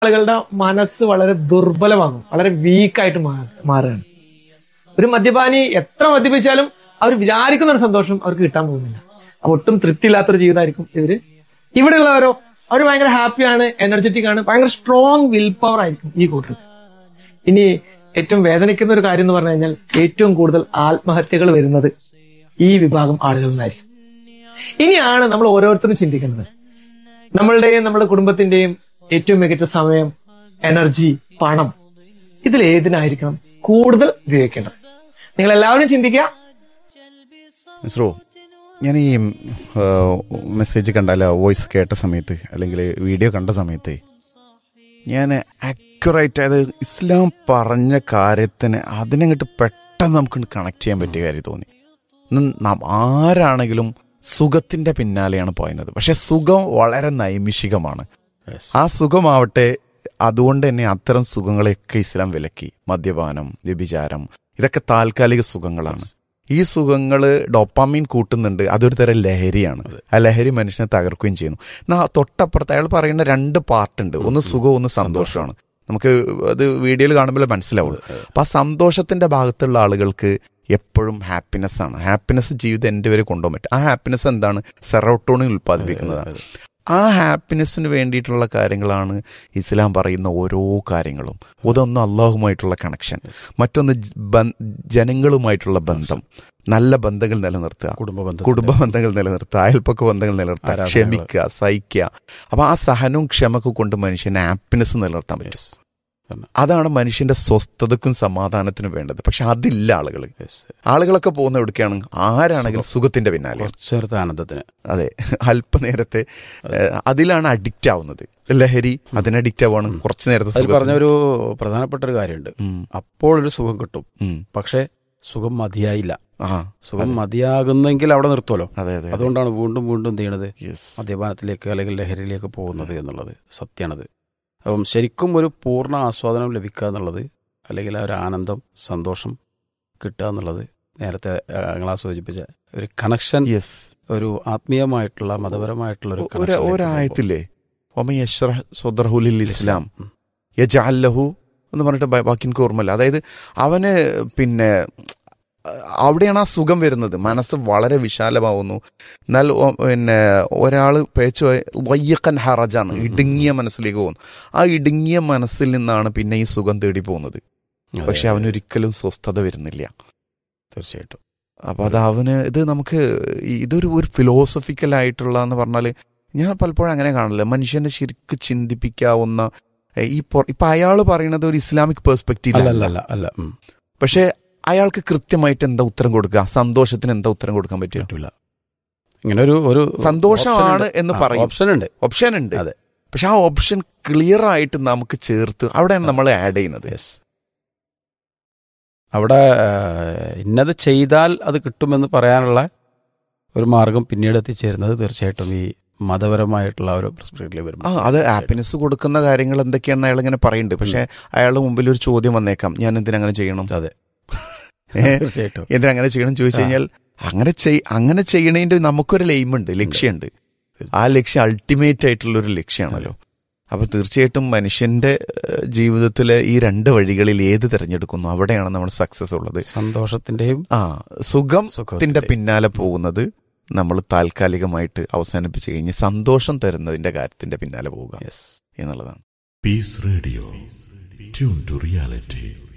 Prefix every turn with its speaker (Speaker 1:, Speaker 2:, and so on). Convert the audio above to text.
Speaker 1: ആളുകളുടെ മനസ്സ് വളരെ ദുർബലമാകും വളരെ വീക്കായിട്ട് മാറുകയാണ് ഒരു മദ്യപാനി എത്ര മദ്യപിച്ചാലും അവർ വിചാരിക്കുന്ന ഒരു സന്തോഷം അവർക്ക് കിട്ടാൻ പോകുന്നില്ല അപ്പൊ ഒട്ടും തൃപ്തിയില്ലാത്തൊരു ജീവിതമായിരിക്കും ഇവര് ഇവിടെയുള്ളവരോ അവർ ഭയങ്കര ഹാപ്പിയാണ് എനർജറ്റിക് ആണ് ഭയങ്കര സ്ട്രോങ് വിൽ പവർ ആയിരിക്കും ഈ കൂട്ടർ ഇനി ഏറ്റവും വേദനിക്കുന്ന ഒരു കാര്യം എന്ന് പറഞ്ഞു കഴിഞ്ഞാൽ ഏറ്റവും കൂടുതൽ ആത്മഹത്യകൾ വരുന്നത് ഈ വിഭാഗം ആളുകളിൽ നിന്നായിരിക്കും ഇനിയാണ് നമ്മൾ ഓരോരുത്തരും ചിന്തിക്കേണ്ടത് നമ്മളുടെയും നമ്മുടെ കുടുംബത്തിന്റെയും ഏറ്റവും മികച്ച സമയം എനർജി പണം ഇതിൽ ഏതിനായിരിക്കണം കൂടുതൽ ഉപയോഗിക്കേണ്ടത് നിങ്ങൾ എല്ലാവരും ചിന്തിക്കുക
Speaker 2: മിസ്രോ ഞാൻ ഈ മെസ്സേജ് കണ്ടാല വോയിസ് കേട്ട സമയത്ത് അല്ലെങ്കിൽ വീഡിയോ കണ്ട സമയത്ത് ഞാൻ ആക്യുറേറ്റ് അതായത് ഇസ്ലാം പറഞ്ഞ കാര്യത്തിന് അതിനങ്ങോട്ട് പെട്ടെന്ന് നമുക്ക് കണക്ട് ചെയ്യാൻ പറ്റിയ കാര്യം തോന്നി ഇന്ന് നാം ആരാണെങ്കിലും സുഖത്തിന്റെ പിന്നാലെയാണ് പോയുന്നത് പക്ഷെ സുഖം വളരെ നൈമിഷികമാണ് ആ സുഖമാവട്ടെ അതുകൊണ്ട് തന്നെ അത്തരം സുഖങ്ങളെയൊക്കെ ഇസ്ലാം വിലക്കി മദ്യപാനം വ്യഭിചാരം ഇതൊക്കെ താൽക്കാലിക സുഖങ്ങളാണ് ഈ സുഖങ്ങൾ ഡോപ്പാമീൻ കൂട്ടുന്നുണ്ട് അതൊരു തരം ലഹരിയാണ് ആ ലഹരി മനുഷ്യനെ തകർക്കുകയും ചെയ്യുന്നു എന്നാ തൊട്ടപ്പുറത്ത് അയാൾ പറയുന്ന രണ്ട് പാർട്ടുണ്ട് ഒന്ന് സുഖവും ഒന്ന് സന്തോഷമാണ് നമുക്ക് അത് വീഡിയോയിൽ കാണുമ്പോൾ മനസ്സിലാവുള്ളൂ അപ്പൊ ആ സന്തോഷത്തിന്റെ ഭാഗത്തുള്ള ആളുകൾക്ക് എപ്പോഴും ഹാപ്പിനെസ് ആണ് ഹാപ്പിനെസ് ജീവിതം എൻ്റെ വരെ കൊണ്ടുപോകാൻ പറ്റും ആ ഹാപ്പിനെസ് എന്താണ് സെറോട്ടോണിൻ ഉൽപ്പാദിപ്പിക്കുന്നതാണ് ആ ഹാപ്പിനെസ്സിന് വേണ്ടിയിട്ടുള്ള കാര്യങ്ങളാണ് ഇസ്ലാം പറയുന്ന ഓരോ കാര്യങ്ങളും ഒതൊന്ന് അള്ളാഹുമായിട്ടുള്ള കണക്ഷൻ മറ്റൊന്ന് ജനങ്ങളുമായിട്ടുള്ള ബന്ധം നല്ല ബന്ധങ്ങൾ നിലനിർത്തുക
Speaker 3: കുടുംബ ബന്ധം
Speaker 2: കുടുംബ ബന്ധങ്ങൾ നിലനിർത്തുക അയൽപ്പക്ക ബന്ധങ്ങൾ നിലനിർത്തുക ക്ഷമിക്കുക സഹിക്കുക അപ്പൊ ആ സഹനവും ക്ഷമക്കും കൊണ്ട് മനുഷ്യന് ഹാപ്പിനെസ് നിലനിർത്താൻ പറ്റും അതാണ് മനുഷ്യന്റെ സ്വസ്ഥതക്കും സമാധാനത്തിനും വേണ്ടത് പക്ഷെ അതില്ല ആളുകൾ ആളുകളൊക്കെ പോകുന്ന എവിടേക്കാണ് ആരാണെങ്കിലും സുഖത്തിന്റെ പിന്നാലെ
Speaker 3: കുറച്ചേർത്ത് ആനന്ദത്തിന്
Speaker 2: അതെ അല്പനേരത്തെ അതിലാണ് അഡിക്റ്റ് ആവുന്നത് ലഹരി അതിന് അഡിക്റ്റ് ആവുകയാണ് കുറച്ചു നേരത്തെ
Speaker 3: അതിൽ പറഞ്ഞ ഒരു പ്രധാനപ്പെട്ട ഒരു കാര്യമുണ്ട് അപ്പോൾ ഒരു സുഖം കിട്ടും പക്ഷെ സുഖം മതിയായില്ല സുഖം മതിയാകുന്നെങ്കിൽ അവിടെ നിർത്തുമല്ലോ
Speaker 2: അതെ അതെ
Speaker 3: അതുകൊണ്ടാണ് വീണ്ടും വീണ്ടും എന്ത് ചെയ്യണത് മദ്യപാനത്തിലേക്ക് അല്ലെങ്കിൽ ലഹരിയിലേക്ക് പോകുന്നത് എന്നുള്ളത് സത്യമാണത് അപ്പം ശരിക്കും ഒരു പൂർണ്ണ ആസ്വാദനം ലഭിക്കുക എന്നുള്ളത് അല്ലെങ്കിൽ ആ ഒരു ആനന്ദം സന്തോഷം കിട്ടുക എന്നുള്ളത് നേരത്തെ ഞങ്ങളാ സൂചിപ്പിച്ച ഒരു കണക്ഷൻ
Speaker 2: യെസ്
Speaker 3: ഒരു ആത്മീയമായിട്ടുള്ള മതപരമായിട്ടുള്ള ഒരു
Speaker 2: ഒരു
Speaker 3: connection ലേക്ക്
Speaker 2: ഒരായത്തില്ലേ ഒമയഷ്റഹുലിൽ ഇസ്ലാം യജാലഹു എന്ന് പറഞ്ഞിട്ട് ബ- ബാക്കി എനിക്ക് ഓർമ്മയില്ല അതായത് അവന് പിന്നെ അവിടെയാണ് ആ സുഖം വരുന്നത് മനസ്സ് വളരെ വിശാലമാവുന്നു എന്നാൽ ഒ- പിന്നെ ഒരാൾ പേച്ചു വയ്യക്കൻ ഹറജാണ് ഇടുങ്ങിയ മനസ്സിലേക്ക് പോകുന്നു ആ ഇടുങ്ങിയ മനസ്സിൽ നിന്നാണ് പിന്നെ ഈ സുഖം തേടി പോകുന്നത്
Speaker 3: അതെ,
Speaker 2: പക്ഷെ
Speaker 3: അതെ,
Speaker 2: അവനൊരിക്കലും സ്വസ്ഥത വരുന്നില്ല
Speaker 3: തീർച്ചയായിട്ടും
Speaker 2: അപ്പൊ അത് അവന് ഇത് നമുക്ക് ഈ- ഇതൊരു ഒരു ഫിലോസഫിക്കൽ ആയിട്ടുള്ള എന്ന് പറഞ്ഞാൽ ഞാൻ പലപ്പോഴും അങ്ങനെ കാണില്ല മനുഷ്യനെ ശരിക്കും ചിന്തിപ്പിക്കാവുന്ന ഏ, ഈ പൊ- ഇപ്പൊ അയാൾ പറയുന്നത് ഒരു ഇസ്ലാമിക് പെർസ്പെക്റ്റീവ്
Speaker 3: അല്ല അല്ല അല്ല അല്ല ഉം.
Speaker 2: പക്ഷെ അയാൾക്ക് കൃത്യമായിട്ട് എന്താ ഉത്തരം കൊടുക്കുക സന്തോഷത്തിന് എന്താ ഉത്തരം കൊടുക്കാൻ പറ്റുക
Speaker 3: പറ്റൂല ഇങ്ങനെ ഒരു ഒരു
Speaker 2: സന്തോഷമാണ് എന്ന് പറയും.
Speaker 3: ഓപ്ഷൻ ഉണ്ട്
Speaker 2: ഓപ്ഷൻ ഉണ്ട്
Speaker 3: അതെ.
Speaker 2: പക്ഷെ ആ ഓപ്ഷൻ ക്ലിയർ ആയിട്ട് നമുക്ക് ചേർത്ത് അവിടെയാണ് നമ്മൾ ആഡ് ചെയ്യുന്നത്
Speaker 3: യെസ് അവിടെ ആ, ഇന്നത് ചെയ്താൽ അത് കിട്ടുമെന്ന് പറയാനുള്ള ഒരു മാർഗം പിന്നീട് എത്തിച്ചേരുന്നത് തീർച്ചയായിട്ടും ഈ മതപരമായിട്ടുള്ള ഒരു പെർസ്പെക്റ്റീവിൽ
Speaker 2: ആ
Speaker 3: വരുമ്പോൾ
Speaker 2: അത് ഹാപ്പിനെസ് കൊടുക്കുന്ന കാര്യങ്ങൾ എന്തൊക്കെയാണെന്ന് അയാൾ ഇങ്ങനെ പറയുന്നുണ്ട് പക്ഷെ അയാളുടെ മുമ്പിൽ ഒരു ചോദ്യം വന്നേക്കാം ഞാൻ എന്തിനങ്ങനെ ചെയ്യണം
Speaker 3: അതെ
Speaker 2: ഏ?
Speaker 3: തീർച്ചയായിട്ടും
Speaker 2: എന്തിനങ്ങനെ ചെയ്യണം ചോദിച്ചു
Speaker 3: ആ.
Speaker 2: കഴിഞ്ഞാൽ അങ്ങനെ ചെയ് അങ്ങനെ ചെയ്യണതിന്റെ നമുക്കൊരു ലൈമുണ്ട് ലക്ഷ്യമുണ്ട് ആ ലക്ഷ്യം അൾട്ടിമേറ്റ് ആയിട്ടുള്ള ഒരു ലക്ഷ്യമാണല്ലോ അപ്പൊ തീർച്ചയായിട്ടും മനുഷ്യന്റെ ഏഹ്, ജീവിതത്തിലെ ഈ രണ്ട് വഴികളിൽ ഏത് തിരഞ്ഞെടുക്കുന്നു അവിടെയാണ് നമ്മൾ സക്സസ് ഉള്ളത്
Speaker 3: സന്തോഷത്തിന്റെയും
Speaker 2: ആ സുഖത്തിന്റെ
Speaker 3: സുഖത്തിന്റെയും.
Speaker 2: പിന്നാലെ പോകുന്നത് നമ്മൾ താൽക്കാലികമായിട്ട് അവസാനിപ്പിച്ച് കഴിഞ്ഞ് സന്തോഷം തരുന്നതിന്റെ കാര്യത്തിന്റെ പിന്നാലെ പോവുക
Speaker 3: യെസ്
Speaker 2: എന്നുള്ളതാണ്
Speaker 4: Peace Radio. Tune to reality.